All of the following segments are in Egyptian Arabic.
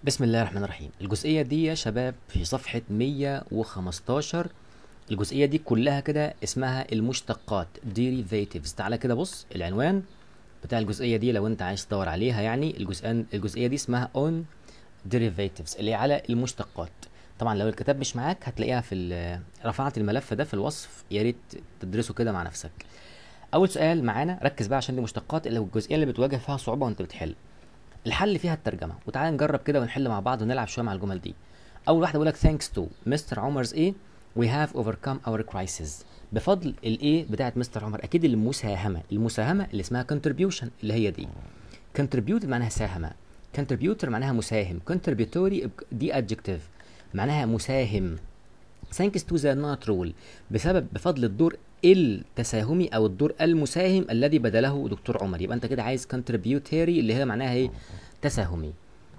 بسم الله الرحمن الرحيم الجزئية دي يا شباب في صفحة 115 الجزئية دي كلها كده اسمها المشتقات derivatives تعالى كده بص العنوان بتاع الجزئية دي لو انت عايز تدور عليها يعني الجزئية الجزئية دي اسمها on derivatives اللي هي على المشتقات طبعا لو الكتاب مش معاك هتلاقيها في ال- رفعت الملف ده في الوصف يا ريت تدرسه كده مع نفسك اول سؤال معانا ركز بقى عشان دي مشتقات اللي الجزئيه اللي بتواجه فيها صعوبه وانت بتحل الحل فيها الترجمه وتعالى نجرب كده ونحل مع بعض ونلعب شويه مع الجمل دي اول واحده بيقول لك thanks to مستر عمر's ايه we have overcome our crisis بفضل الايه بتاعت مستر عمر اكيد المساهمه المساهمه اللي اسمها contribution اللي هي دي contribute معناها ساهمه contributor معناها مساهم contributory دي adjective معناها مساهم thanks to the not rule بسبب بفضل الدور التساهمي او الدور المساهم الذي بدله دكتور عمر يبقى انت كده عايز contributory اللي هي معناها ايه تساهمي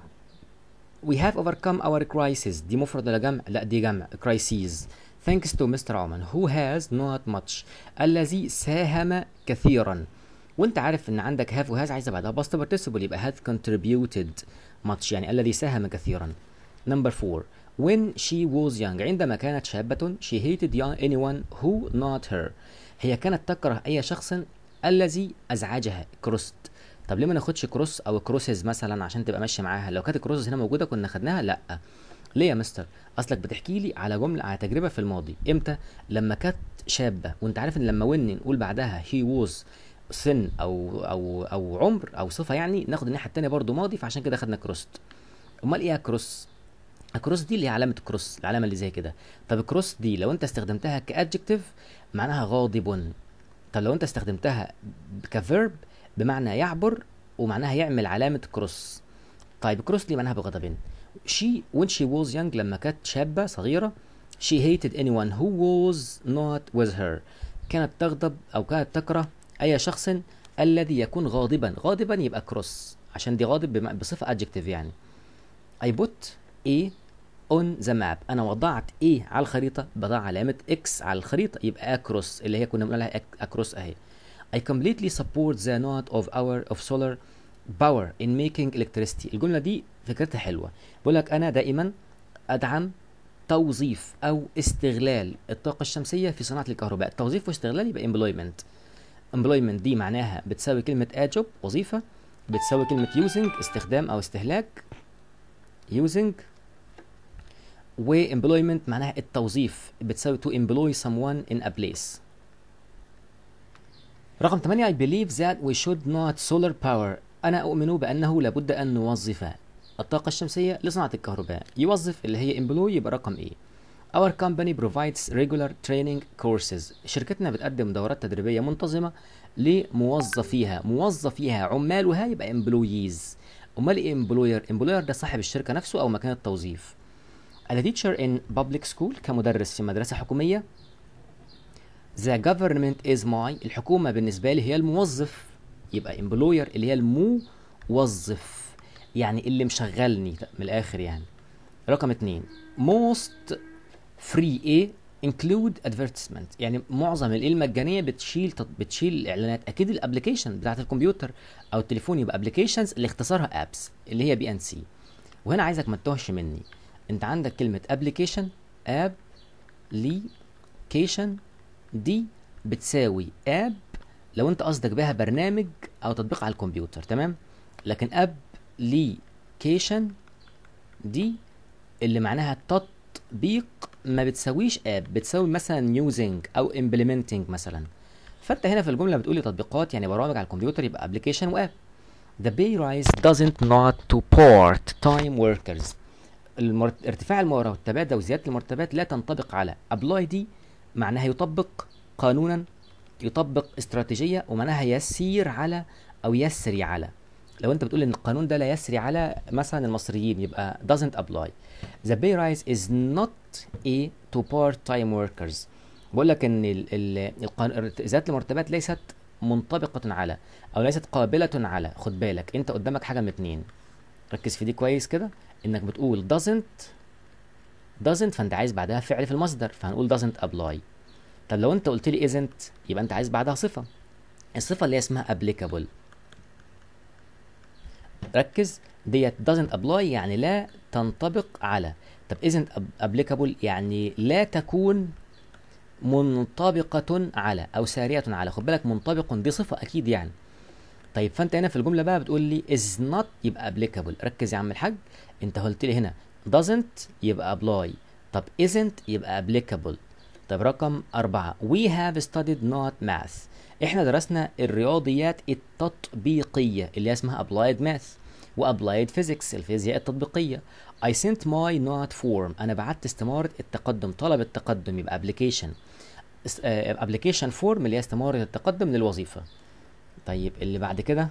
we have overcome our crisis دي مفرد ولا جمع لا دي جمع crises thanks to Mr. عمر who has not much الذي ساهم كثيرا وانت عارف ان عندك have وهاز عايزه بعدها past participle يبقى has contributed much يعني الذي ساهم كثيرا number four when she was young عندما كانت شابة she hated young anyone who not her هي كانت تكره أي شخص الذي أزعجها كروست طب ليه ما ناخدش كروس أو كروسز مثلا عشان تبقى ماشية معاها لو كانت الكروسز هنا موجودة كنا خدناها لأ ليه يا مستر أصلك بتحكي لي على جملة على تجربة في الماضي إمتى لما كانت شابة وأنت عارف إن لما ون نقول بعدها he was سن أو أو أو عمر أو صفة يعني ناخد الناحية التانية برضو ماضي فعشان كده خدنا كروست أمال إيه يا كروس الكروس دي اللي هي علامة كروس العلامة اللي زي كده طب الكروس دي لو انت استخدمتها كادجكتيف معناها غاضب طب لو انت استخدمتها كفيرب بمعنى يعبر ومعناها يعمل علامة كروس طيب كروس دي معناها بغضب she when she was young لما كانت شابة صغيرة she hated anyone who was not with her كانت تغضب او كانت تكره اي شخص الذي يكون غاضبا غاضبا يبقى كروس عشان دي غاضب بم- بصفة adjective يعني I put A on the map انا وضعت A على الخريطة بضع علامة X على الخريطة يبقى across اللي هي كنا بنقول عليها ac- across اهي I completely support the note of our of solar power in making electricity الجملة دي فكرتها حلوة بقول لك انا دائما ادعم توظيف او استغلال الطاقة الشمسية في صناعة الكهرباء توظيف واستغلال يبقى employment employment دي معناها بتساوي كلمة a job وظيفة بتساوي كلمة using استخدام او استهلاك using و employment معناها التوظيف بتساوي to employ someone in a place رقم 8 I believe that we should not solar power أنا أؤمن بأنه لابد أن نوظف الطاقة الشمسية لصناعة الكهرباء يوظف اللي هي employ يبقى رقم إيه Our company provides regular training courses شركتنا بتقدم دورات تدريبية منتظمة لموظفيها موظفيها عمالها يبقى employees امال ايه employer employer ده صاحب الشركة نفسه او مكان التوظيف a teacher in public school كمدرس في مدرسة حكومية the government is my الحكومة بالنسبة لي هي الموظف يبقى employer اللي هي الموظف يعني اللي مشغلني من الآخر يعني رقم اتنين most free A include advertisement يعني معظم الايه المجانيه بتشيل تط- بتشيل الاعلانات اكيد الابلكيشن بتاعت الكمبيوتر او التليفون يبقى ابلكيشنز اللي اختصارها ابس اللي هي بي ان سي وهنا عايزك ما تتوهش مني انت عندك كلمه ابلكيشن اب ليكيشن دي بتساوي اب لو انت قصدك بها برنامج او تطبيق على الكمبيوتر تمام لكن اب ليكيشن دي اللي معناها تطبيق ما بتساويش اب بتساوي مثلا using او implementing مثلا فانت هنا في الجمله بتقولي تطبيقات يعني برامج على الكمبيوتر يبقى application واب The pay rise doesn't not to part-time workers المرت... ارتفاع المرتبات ده وزياده المرتبات لا تنطبق على apply دي معناها يطبق قانونا يطبق استراتيجية ومعناها يسير على أو يسري على لو أنت بتقول إن القانون ده لا يسري على مثلا المصريين يبقى doesn't apply the pay rise is not a to part-time workers بقول لك إن ال... ال... القان... زيادة المرتبات ليست منطبقة على أو ليست قابلة على خد بالك أنت قدامك حاجة من اتنين ركز في دي كويس كده إنك بتقول doesn't doesn't فأنت عايز بعدها فعل في المصدر فهنقول doesn't apply طب لو انت قلت لي isn't يبقى انت عايز بعدها صفة الصفة اللي هي اسمها applicable ركز ديت doesn't apply يعني لا تنطبق على طب isn't applicable يعني لا تكون منطبقة على أو سارية على خد بالك منطبق دي صفة أكيد يعني طيب فأنت هنا في الجملة بقى بتقول لي is not يبقى applicable ركز يا عم الحاج أنت قلت لي هنا doesn't يبقى apply طب isn't يبقى applicable طب رقم أربعة we have studied not math احنا درسنا الرياضيات التطبيقية اللي اسمها applied math و applied physics الفيزياء التطبيقية I sent my not form أنا بعت استمارة التقدم طلب التقدم يبقى application application form اللي هي استمارة التقدم للوظيفة طيب اللي بعد كده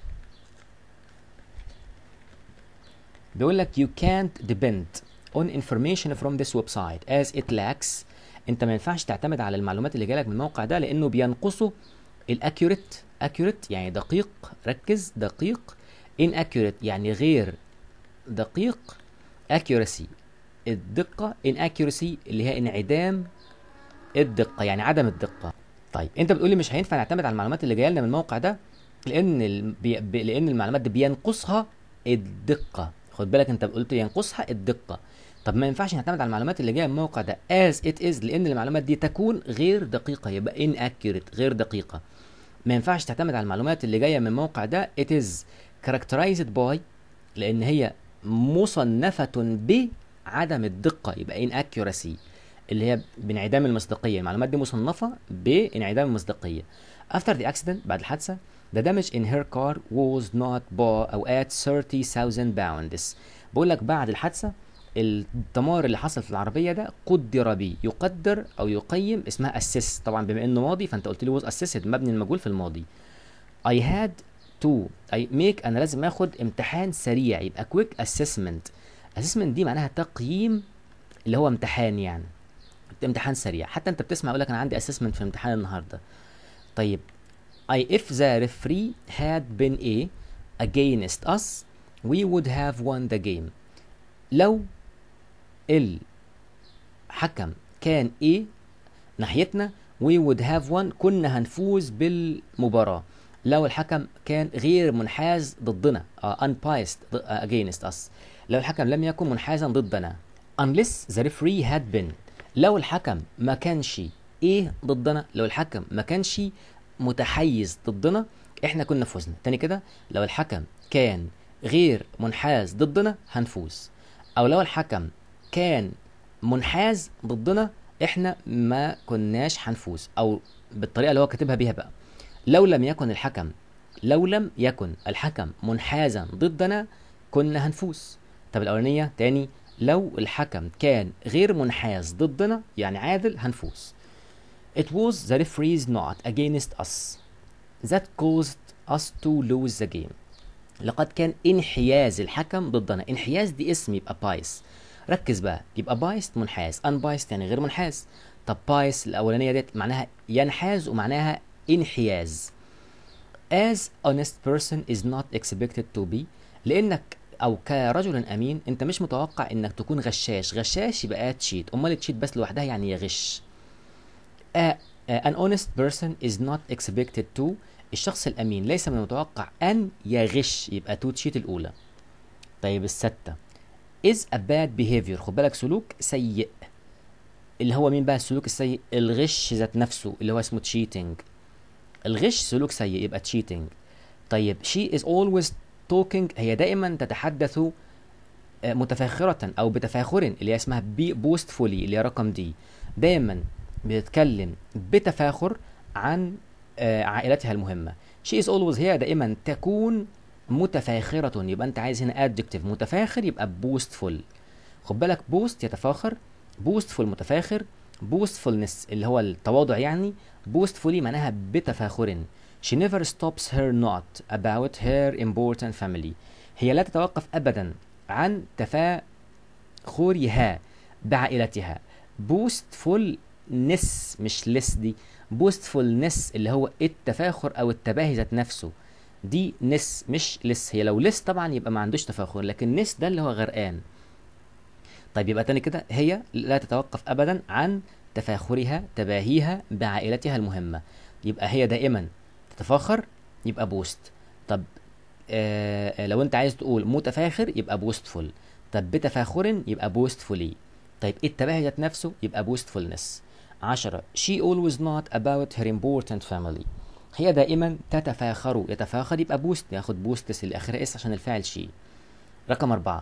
بيقول لك you can't depend on information from this website as it lacks انت ما ينفعش تعتمد على المعلومات اللي جالك من الموقع ده لانه بينقصه الاكيوريت accurate يعني دقيق ركز دقيق inaccurate يعني غير دقيق accuracy الدقة inaccuracy اللي هي انعدام الدقة يعني عدم الدقة طيب انت بتقولي مش هينفع نعتمد على المعلومات اللي جايه لنا من الموقع ده لان ال... بي... ب... لان المعلومات دي بينقصها الدقة خد بالك انت قلت ينقصها الدقة طب ما ينفعش نعتمد على المعلومات اللي جايه من الموقع ده as it is لان المعلومات دي تكون غير دقيقة يبقى inaccurate غير دقيقة ما ينفعش تعتمد على المعلومات اللي جايه من الموقع ده it is characterized by لان هي مصنفة بعدم الدقة يبقى inaccuracy اللي هي بانعدام المصداقية المعلومات دي مصنفة بانعدام المصداقية after the accident بعد الحادثة the damage in her car was not bought أو at 30,000 pounds بقول لك بعد الحادثة الدمار اللي حصل في العربية ده قدر بيه يقدر أو يقيم اسمها assess طبعا بما إنه ماضي فأنت قلت لي was assessed مبني المجهول في الماضي I had to I make أنا لازم آخد امتحان سريع يبقى quick assessment assessment دي معناها تقييم اللي هو امتحان يعني امتحان سريع حتى انت بتسمع يقول لك انا عندي اسسمنت في امتحان النهارده طيب I if the referee had been a against us we would have won the game لو الحكم كان A ناحيتنا we would have won كنا هنفوز بالمباراة لو الحكم كان غير منحاز ضدنا uh, unbiased against us لو الحكم لم يكن منحازا ضدنا unless the referee had been لو الحكم ما كانش ايه ضدنا لو الحكم ما كانش متحيز ضدنا احنا كنا فزنا تاني كده لو الحكم كان غير منحاز ضدنا هنفوز او لو الحكم كان منحاز ضدنا احنا ما كناش هنفوز او بالطريقه اللي هو كاتبها بيها بقى لو لم يكن الحكم لو لم يكن الحكم منحازا ضدنا كنا هنفوز طب الاولانيه تاني لو الحكم كان غير منحاز ضدنا يعني عادل هنفوز It was the referee's not against us that caused us to lose the game لقد كان انحياز الحكم ضدنا انحياز دي اسم يبقى بايس ركز بقى يبقى بايست منحاز unbiased يعني غير منحاز طب بايس الاولانيه ديت معناها ينحاز ومعناها انحياز as honest person is not expected to be لانك او كرجل امين انت مش متوقع انك تكون غشاش غشاش يبقى تشيت امال تشيت بس لوحدها يعني يغش uh, uh, an honest person is not expected to الشخص الامين ليس من المتوقع ان يغش يبقى تو تشيت الاولى طيب الستة is a bad behavior خد بالك سلوك سيء اللي هو مين بقى السلوك السيء الغش ذات نفسه اللي هو اسمه cheating الغش سلوك سيء يبقى cheating طيب she is always talking هي دائما تتحدث متفاخرة أو بتفاخر اللي هي اسمها بي بوستفولي اللي هي رقم دي دائما بتتكلم بتفاخر عن عائلتها المهمة she is always هي دائما تكون متفاخرة يبقى أنت عايز هنا adjective متفاخر يبقى boastful خد بالك بوست يتفاخر boastful متفاخر boastfulness اللي هو التواضع يعني boastfully معناها بتفاخر She never stops her not about her important family. هي لا تتوقف أبدا عن تفاخرها بعائلتها. boastfulness مش less دي. boastfulness اللي هو التفاخر أو التباهي ذات نفسه. دي نس مش لس هي لو لس طبعا يبقى ما عندوش تفاخر لكن نس ده اللي هو غرقان طيب يبقى تاني كده هي لا تتوقف ابدا عن تفاخرها تباهيها بعائلتها المهمه يبقى هي دائما تتفاخر يبقى بوست طب آه لو انت عايز تقول متفاخر يبقى boastful طب بتفاخر يبقى boastfully طيب التباهي ذات نفسه يبقى boastfulness عشرة she always not about her important family هي دائما تتفاخر يتفاخر يبقى بوست ياخد بوستس اللي اخرها اس عشان الفاعل شي رقم أربعة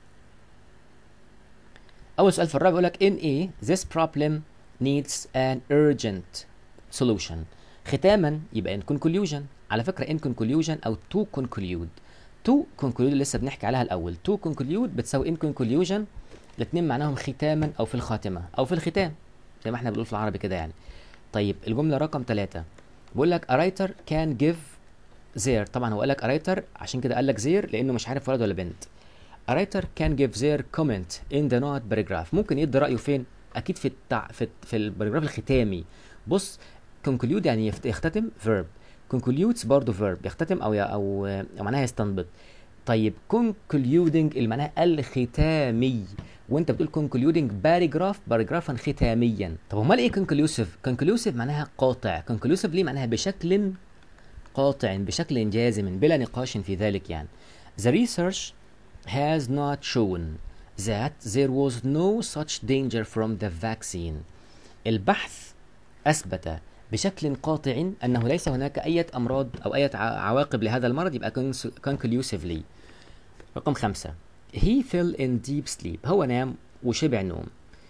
أول سؤال في الرابع بيقول لك in A this problem needs an urgent solution ختاما يبقى in conclusion على فكرة in conclusion أو to conclude to conclude لسه بنحكي عليها الأول to conclude بتساوي in conclusion الاتنين معناهم ختاما أو في الخاتمة أو في الختام زي ما احنا بنقول في العربي كده يعني طيب الجملة رقم ثلاثة بيقول لك a writer can give their طبعا هو قال لك a writer عشان كده قال لك their لأنه مش عارف ولد ولا بنت A writer can give their comment in the note paragraph ممكن يدي رأيه فين؟ أكيد في التع... في, في الباراجراف الختامي بص conclude يعني يفت... يختتم verb concludes برضه verb يختتم أو ي... أو أو معناها يستنبط طيب concluding اللي معناها الختامي وانت بتقول concluding paragraph باراجرافا ختاميا طب امال ايه conclusive conclusive معناها قاطع conclusive ليه معناها بشكل قاطع بشكل جازم بلا نقاش في ذلك يعني the research has not shown that there was no such danger from the vaccine. البحث أثبت بشكل قاطع أنه ليس هناك أي أمراض أو أي عواقب لهذا المرض يبقى conclusively. رقم خمسة He fell in deep sleep هو نام وشبع نوم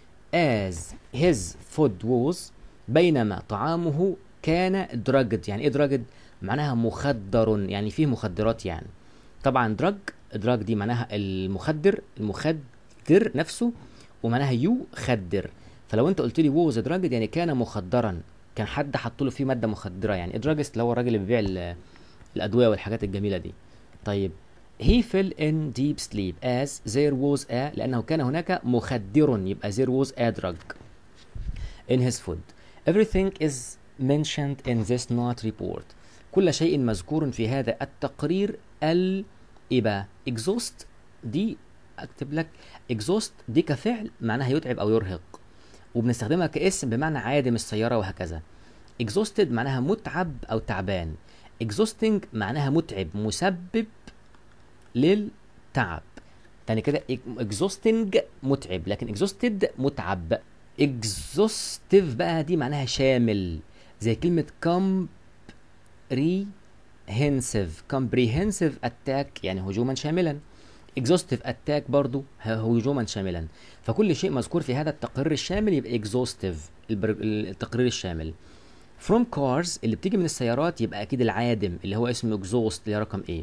as his food was بينما طعامه كان drugged يعني ايه drugged معناها مخدر يعني فيه مخدرات يعني طبعا drug دراج دي معناها المخدر المخدر نفسه ومعناها يخدر فلو انت قلت لي ووز دراج يعني كان مخدرا كان حد حط له فيه ماده مخدره يعني دراجست اللي هو الراجل اللي بيبيع الادويه والحاجات الجميله دي طيب he fell in deep sleep as there was a لأنه كان هناك مخدر يبقى there was a drug in his food everything is mentioned in this not report كل شيء مذكور في هذا التقرير ال ايه بقى exhaust دي اكتب لك exhaust دي كفعل معناها يتعب او يرهق وبنستخدمها كاسم بمعنى عادم السياره وهكذا exhausted معناها متعب او تعبان exhausting معناها متعب مسبب للتعب تاني كده exhausting متعب لكن exhausted متعب exhaustive بقى دي معناها شامل زي كلمة comprehensive comprehensive attack يعني هجوما شاملا exhaustive attack برضو هجوما شاملا فكل شيء مذكور في هذا التقرير الشامل يبقى exhaustive التقرير الشامل from cars اللي بتيجي من السيارات يبقى اكيد العادم اللي هو اسمه exhaust اللي رقم ايه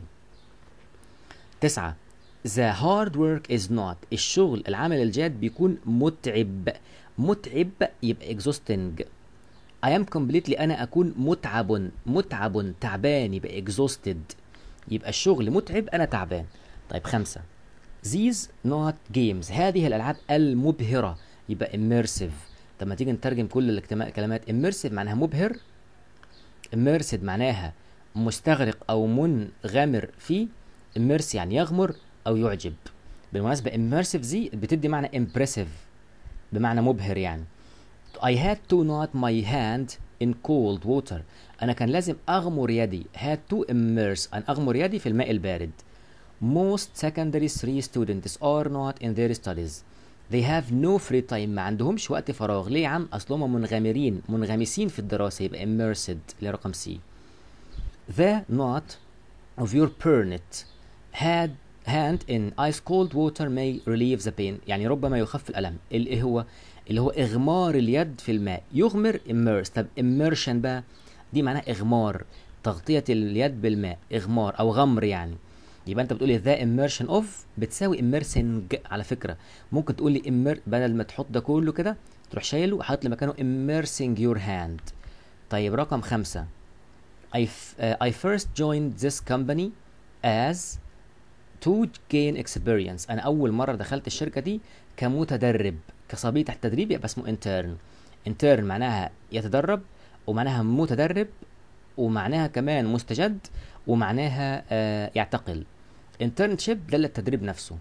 تسعة the hard work is not الشغل العمل الجاد بيكون متعب متعب يبقى exhausting I am completely أنا أكون متعب متعب تعبان يبقى exhausted يبقى الشغل متعب أنا تعبان طيب خمسة these not games هذه الألعاب المبهرة يبقى immersive طب ما تيجي نترجم كل الكلمات immersive معناها مبهر immersed معناها مستغرق أو منغمر فيه immerse يعني يغمر أو يعجب بالمناسبة immersive دي بتدي معنى impressive بمعنى مبهر يعني I had to knot my hand in cold water أنا كان لازم أغمر يدي had to immerse أن أغمر يدي في الماء البارد Most secondary three students are not in their studies They have no free time ما عندهمش وقت فراغ ليه يا عم أصلهم منغمرين منغمسين في الدراسة يبقى immersed اللي رقم سي The knot of your pernet had hand in ice cold water may relieve the pain يعني ربما يخف الألم اللي هو اللي هو إغمار اليد في الماء يغمر immerse طب immersion بقى دي معناها إغمار تغطية اليد بالماء إغمار أو غمر يعني يبقى أنت بتقولي the immersion of بتساوي immersing على فكرة ممكن تقولي immer بدل ما تحط ده كله كده تروح شايله وحاطط لي مكانه immersing your hand طيب رقم خمسة I, f- uh, I first joined this company as to gain experience أنا أول مرة دخلت الشركة دي كمتدرب كصبي تحت تدريب يبقى اسمه intern intern معناها يتدرب ومعناها متدرب ومعناها كمان مستجد ومعناها آه يعتقل internship ده التدريب نفسه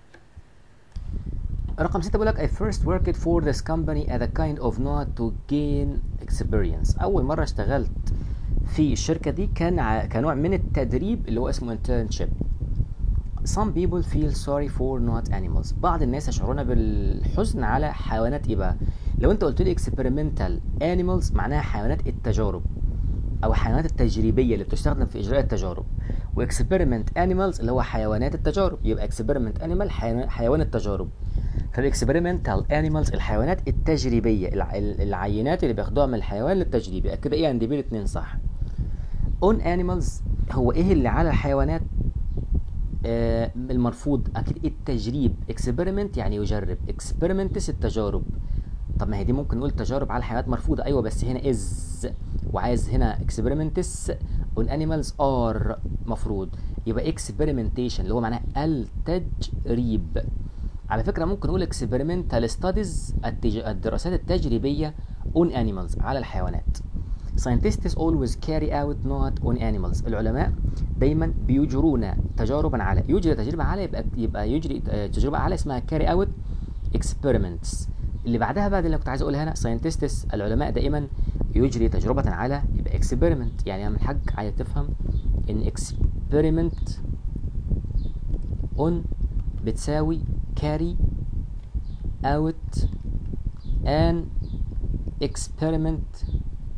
رقم ستة بيقول لك I first worked for this company as a kind of not to gain experience أول مرة اشتغلت في الشركه دي كان ع- كنوع من التدريب اللي هو اسمه internship Some people feel sorry for not animals بعض الناس يشعرون بالحزن على حيوانات ايه بقى لو انت قلت لي experimental animals معناها حيوانات التجارب او حيوانات التجريبيه اللي بتستخدم في اجراء التجارب واكسبيرمنت انيمالز اللي هو حيوانات التجارب يبقى اكسبيرمنت انيمال حيوان التجارب فالاكسبيرمنتال انيمالز الحيوانات التجريبيه الع- العينات اللي بياخدوها من الحيوان للتجريب يبقى كده ايه عندي بين اتنين صح اون انيمالز هو ايه اللي على الحيوانات آه المرفوض اكيد التجريب اكسبيرمنت يعني يجرب اكسبيرمنتس التجارب طب ما هي دي ممكن نقول تجارب على الحيوانات مرفوضه ايوه بس هنا از وعايز هنا اكسبيرمنتس اون انيمالز ار مفروض يبقى اكسبيرمنتيشن اللي هو معناه التجريب على فكره ممكن نقول اكسبيرمنتال ستاديز الدراسات التجريبيه اون انيمالز على الحيوانات Scientists always carry out not on animals العلماء دايما بيجرون تجاربا على يجري تجربة على يبقى يبقى يجري آه، تجربة على اسمها carry out experiments اللي بعدها بقى دي اللي كنت عايز اقولها هنا scientists العلماء دائما يجري تجربة على يبقى experiment يعني يا عم الحاج عايز تفهم ان experiment on بتساوي carry out an experiment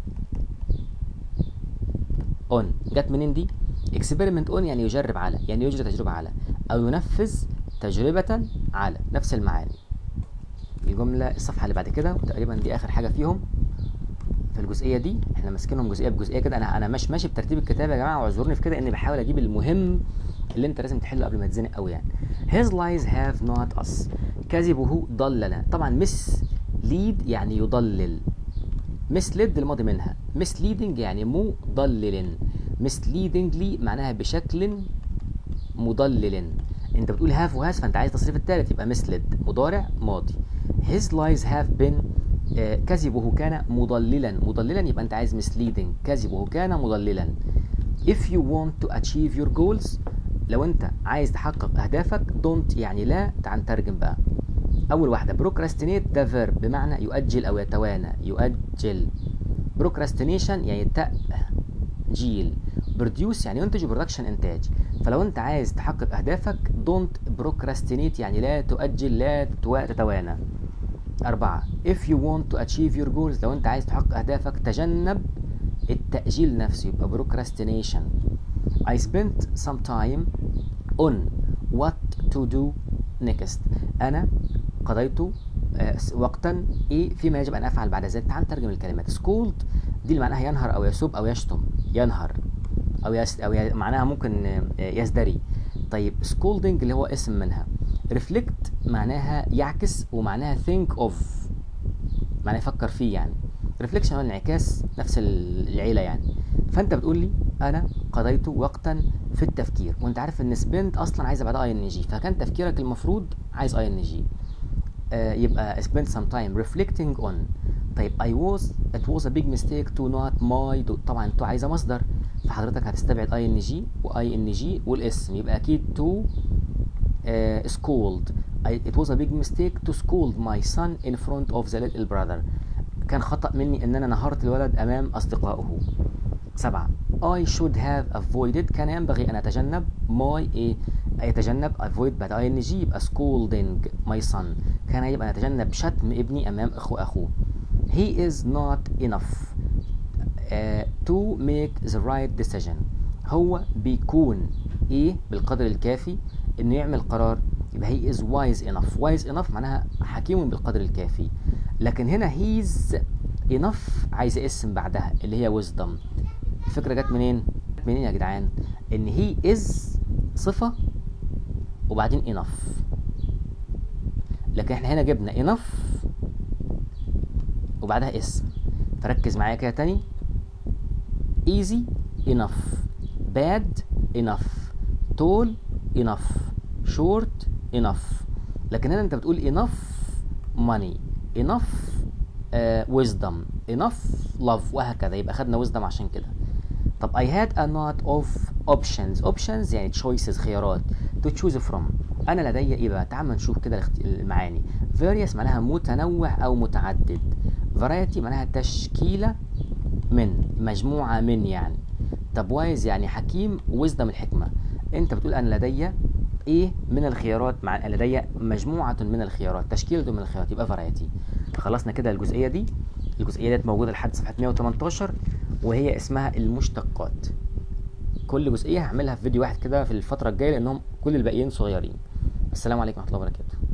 اون جت منين دي اكسبيرمنت اون يعني يجرب على يعني يجري تجربه على او ينفذ تجربه على نفس المعاني الجمله الصفحه اللي بعد كده وتقريبا دي اخر حاجه فيهم في الجزئيه دي احنا ماسكينهم جزئيه بجزئيه كده انا انا مش ماشي بترتيب الكتابه يا جماعه واعذروني في كده اني بحاول اجيب المهم اللي انت لازم تحله قبل ما تزنق قوي يعني his lies have not us كذبه ضلنا طبعا مس ليد يعني يضلل مسلد الماضي منها misleading يعني مضلل misleadingly معناها بشكل مضلل انت بتقول have وهاز فانت عايز تصريف الثالث يبقى misled مضارع ماضي his lies have been آه، كذبه كان مضللا مضللا يبقى انت عايز misleading كذبه كان مضللا if you want to achieve your goals لو انت عايز تحقق اهدافك don't يعني لا تعال نترجم بقى اول واحده procrastinate ده verb بمعنى يؤجل او يتوانى يؤجل procrastination يعني تأجيل produce يعني ينتج production انتاج فلو انت عايز تحقق اهدافك don't procrastinate يعني لا تؤجل لا تتوا- تتوانى أربعة if you want to achieve your goals لو أنت عايز تحقق أهدافك تجنب التأجيل نفسه يبقى procrastination I spent some time on what to do next أنا قضيت آه، وقتا إيه فيما يجب أن أفعل بعد ذلك تعال نترجم الكلمات scold دي اللي معناها ينهر أو يسب أو يشتم ينهر أو يس أو ي... معناها ممكن آه، يزدري طيب scolding اللي هو اسم منها reflect معناها يعكس ومعناها think of معناه يفكر فيه يعني ريفليكشن هو الانعكاس نفس العيله يعني فانت بتقول لي انا قضيت وقتا في التفكير وانت عارف ان سبنت اصلا عايزه بعدها اي ان جي فكان تفكيرك المفروض عايز اي ان جي يبقى spend some time reflecting on طيب I was it was a big mistake to not my do. طبعا تو عايزه مصدر فحضرتك هتستبعد اي ان جي واي ان جي والاسم يبقى اكيد to uh, scold I, it was a big mistake to scold my son in front of the little brother كان خطأ مني ان انا نهرت الولد امام اصدقائه سبعة I should have avoided كان ينبغي ان اتجنب my ايه يتجنب avoid بعد ing يبقى scolding my son كان يجب ان اتجنب شتم ابني امام اخو اخوه he is not enough uh, to make the right decision هو بيكون ايه بالقدر الكافي انه يعمل قرار يبقى he is wise enough wise enough معناها حكيم بالقدر الكافي لكن هنا he's enough عايز اسم بعدها اللي هي wisdom الفكرة جت منين؟ جت منين يا جدعان؟ ان he is صفة وبعدين enough لكن احنا هنا جبنا enough وبعدها اسم فركز معايا كده تاني easy enough bad enough tall enough short enough لكن هنا انت بتقول enough money enough uh, wisdom enough love وهكذا يبقى خدنا wisdom عشان كده طب I had a lot of options options يعني choices خيارات to choose from انا لدي ايه بقى تعال نشوف كده الاخت- المعاني various معناها متنوع او متعدد variety معناها تشكيله من مجموعة من يعني طب وايز يعني حكيم ويزدم الحكمة انت بتقول انا لدي ايه من الخيارات مع لدي مجموعة من الخيارات تشكيلة من الخيارات يبقى فرايتي خلصنا كده الجزئية دي الجزئية ديت موجودة لحد صفحة 118 وهي اسمها المشتقات كل جزئية هعملها في فيديو واحد كده في الفترة الجاية لأنهم كل الباقيين صغيرين السلام عليكم ورحمة الله وبركاته